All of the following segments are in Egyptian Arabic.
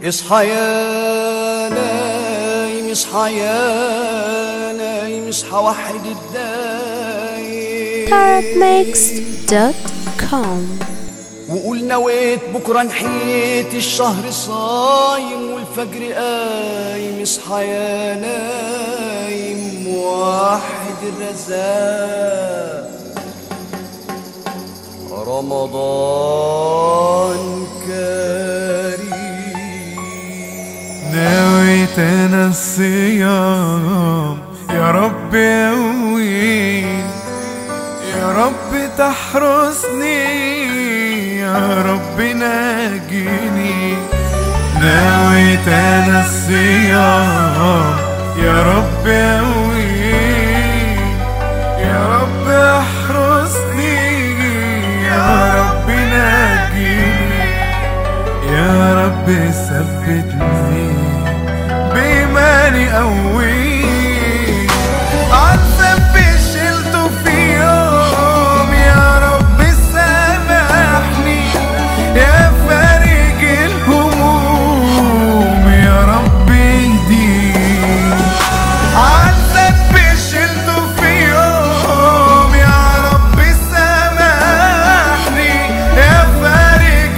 اصحى يا نايم اصحى يا نايم اصحى وحد الدايم therapmix.com وقول نويت بكرة نحيت الشهر صايم والفجر قايم اصحى يا نايم واحد الرزاق رمضان كريم نويت انا الصيام يا رب يقوين يا رب تحرسني يا رب ناجيني نويت انا الصيام يا رب يقوين يا رب احرسني يا رب ناجيني يا رب ثبتني بإيماني قوي عالذنب شلته في يوم يا رب سامحني يا فارج الهموم يا رب اهديني عالذنب شلته في يوم يا رب سامحني يا فارج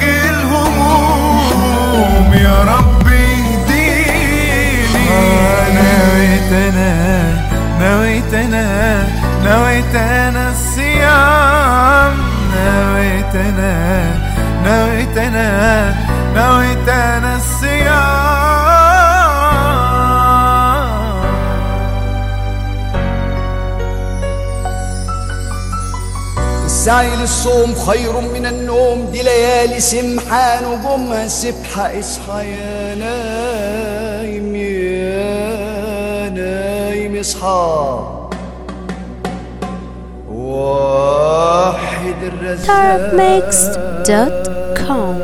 الهموم يا رب اهديني نويت انا نويت انا نويت انا الصيام نويت انا نويت انا نويت انا الصيام السعي للصوم خير من النوم دي ليالي سمحة نجومها سبحة اصحى يا نايم يا نايم اصحى واحد الرزاق therapmix.com